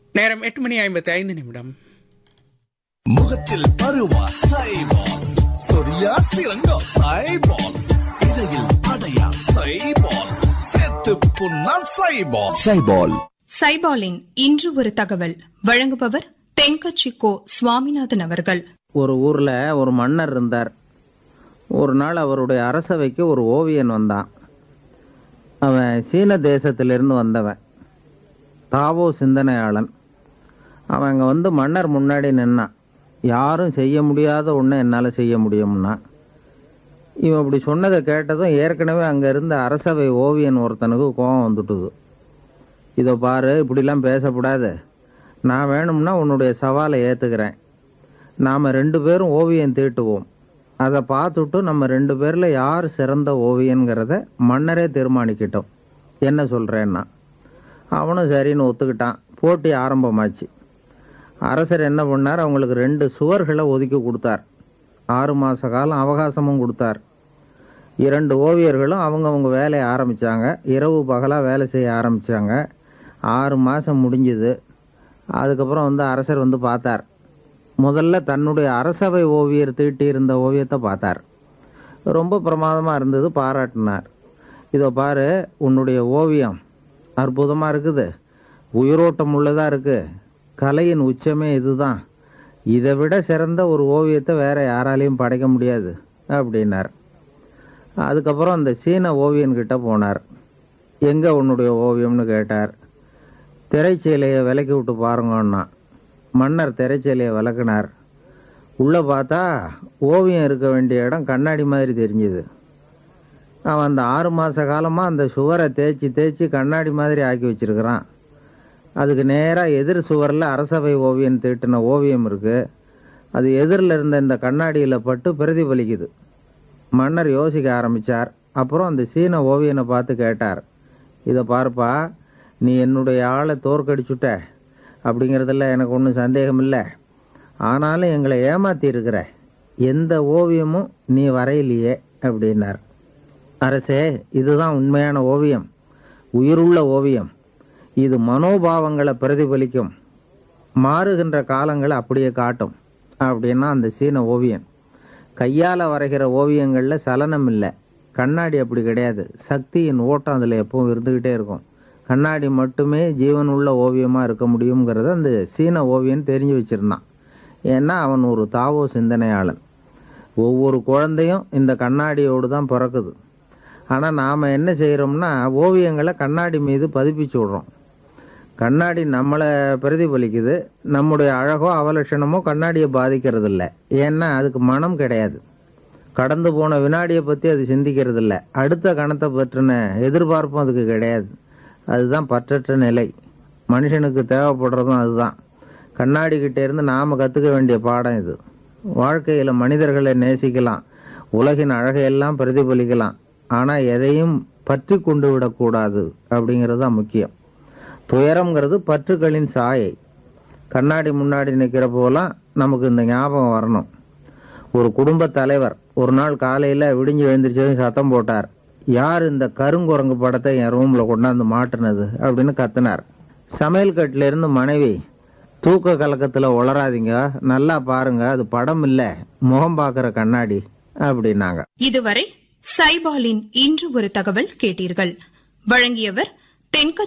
நேரம் எட்டு மணி ஐம்பத்தி ஐந்து நிமிடம் முகத்தில் பருவா சைபால் சொரியா சிறங்கா சைபால் இடையில் அடையா சைபால் செத்து புண்ணா சைபால் சைபால் சைபாலின் இன்று ஒரு தகவல் வழங்குபவர் தென்கட்சி கோ சுவாமிநாதன் அவர்கள் ஒரு ஊர்ல ஒரு மன்னர் இருந்தார் ஒரு நாள் அவருடைய அரசவைக்கு ஒரு ஓவியன் வந்தான் அவன் சீன தேசத்திலிருந்து வந்தவன் தாவோ சிந்தனையாளன் அவன் அங்கே வந்து மன்னர் முன்னாடி நின்னான் யாரும் செய்ய முடியாத ஒன்று என்னால் செய்ய முடியும்னா இவன் இப்படி சொன்னதை கேட்டதும் ஏற்கனவே அங்கே இருந்த அரசவை ஓவியன் ஒருத்தனுக்கு கோபம் வந்துட்டுது இதோ பாரு இப்படிலாம் பேசக்கூடாது நான் வேணும்னா உன்னுடைய சவாலை ஏற்றுக்கிறேன் நாம் ரெண்டு பேரும் ஓவியம் தீட்டுவோம் அதை பார்த்துட்டு நம்ம ரெண்டு பேரில் யார் சிறந்த ஓவியங்கிறத மன்னரே தீர்மானிக்கிட்டோம் என்ன சொல்கிறேன்னா அவனும் சரின்னு ஒத்துக்கிட்டான் போட்டி ஆரம்பமாச்சு அரசர் என்ன பண்ணார் அவங்களுக்கு ரெண்டு சுவர்களை ஒதுக்கி கொடுத்தார் ஆறு மாத காலம் அவகாசமும் கொடுத்தார் இரண்டு ஓவியர்களும் அவங்கவங்க வேலையை ஆரம்பித்தாங்க இரவு பகலாக வேலை செய்ய ஆரம்பித்தாங்க ஆறு மாதம் முடிஞ்சுது அதுக்கப்புறம் வந்து அரசர் வந்து பார்த்தார் முதல்ல தன்னுடைய அரசவை ஓவியர் தீட்டியிருந்த ஓவியத்தை பார்த்தார் ரொம்ப பிரமாதமாக இருந்தது பாராட்டினார் இதோ பாரு உன்னுடைய ஓவியம் அற்புதமாக இருக்குது உயிரோட்டம் உள்ளதாக இருக்குது கலையின் உச்சமே இதுதான் இதை விட சிறந்த ஒரு ஓவியத்தை வேற யாராலையும் படைக்க முடியாது அப்படின்னார் அதுக்கப்புறம் அந்த சீன ஓவியன்கிட்ட போனார் எங்கே உன்னுடைய ஓவியம்னு கேட்டார் திரைச்சீலையை விலக்கி விட்டு பாருங்கன்னா மன்னர் திரைச்சீலையை விளக்குனார் உள்ளே பார்த்தா ஓவியம் இருக்க வேண்டிய இடம் கண்ணாடி மாதிரி தெரிஞ்சுது அவன் அந்த ஆறு மாத காலமாக அந்த சுவரை தேய்ச்சி தேய்ச்சி கண்ணாடி மாதிரி ஆக்கி வச்சிருக்கிறான் அதுக்கு நேராக எதிர் சுவரில் அரசவை ஓவியம் தீட்டின ஓவியம் இருக்குது அது எதிரில் இருந்த இந்த கண்ணாடியில் பட்டு பிரதிபலிக்குது மன்னர் யோசிக்க ஆரம்பித்தார் அப்புறம் அந்த சீன ஓவியனை பார்த்து கேட்டார் இதை பார்ப்பா நீ என்னுடைய ஆளை தோற்கடிச்சுட்ட அப்படிங்கிறதுல எனக்கு ஒன்றும் சந்தேகம் இல்லை ஆனாலும் எங்களை ஏமாத்தி இருக்கிற எந்த ஓவியமும் நீ வரையிலையே அப்படின்னார் அரசே இதுதான் உண்மையான ஓவியம் உயிருள்ள ஓவியம் இது மனோபாவங்களை பிரதிபலிக்கும் மாறுகின்ற காலங்களை அப்படியே காட்டும் அப்படின்னா அந்த சீன ஓவியன் கையால் வரைகிற ஓவியங்களில் சலனம் இல்லை கண்ணாடி அப்படி கிடையாது சக்தியின் ஓட்டம் அதில் எப்பவும் இருந்துக்கிட்டே இருக்கும் கண்ணாடி மட்டுமே ஜீவன் உள்ள ஓவியமாக இருக்க முடியுங்கிறத அந்த சீன ஓவியன் தெரிஞ்சு வச்சிருந்தான் ஏன்னா அவன் ஒரு தாவோ சிந்தனையாளன் ஒவ்வொரு குழந்தையும் இந்த கண்ணாடியோடு தான் பிறக்குது ஆனால் நாம் என்ன செய்கிறோம்னா ஓவியங்களை கண்ணாடி மீது பதிப்பிச்சு விடுறோம் கண்ணாடி நம்மளை பிரதிபலிக்குது நம்முடைய அழகோ அவலட்சணமோ கண்ணாடியை பாதிக்கிறது இல்லை ஏன்னா அதுக்கு மனம் கிடையாது கடந்து போன வினாடியை பற்றி அது சிந்திக்கிறது இல்லை அடுத்த கணத்தை பற்றின எதிர்பார்ப்பும் அதுக்கு கிடையாது அதுதான் பற்றற்ற நிலை மனுஷனுக்கு தேவைப்படுறதும் அதுதான் கண்ணாடி கிட்ட இருந்து நாம் கற்றுக்க வேண்டிய பாடம் இது வாழ்க்கையில் மனிதர்களை நேசிக்கலாம் உலகின் அழகையெல்லாம் பிரதிபலிக்கலாம் ஆனால் எதையும் பற்றி கொண்டு விடக்கூடாது அப்படிங்கிறது தான் முக்கியம் துயரம்ங்கிறது பற்றுகளின் சாயை கண்ணாடி முன்னாடி நிற்கிற போலாம் நமக்கு இந்த ஞாபகம் வரணும் ஒரு குடும்ப தலைவர் ஒரு நாள் காலையில் விடிஞ்சு எழுந்திரிச்சதும் சத்தம் போட்டார் யார் இந்த கருங்குரங்கு படத்தை என் ரூமில் கொண்டாந்து மாட்டுனது அப்படின்னு கத்தினார் சமையல் கட்டில இருந்து மனைவி தூக்க கலக்கத்தில் உளராதீங்க நல்லா பாருங்க அது படம் இல்லை முகம் பார்க்குற கண்ணாடி அப்படின்னாங்க இதுவரை சைபாலின் இன்று ஒரு தகவல் கேட்டீர்கள் வழங்கியவர் தென்கட்சி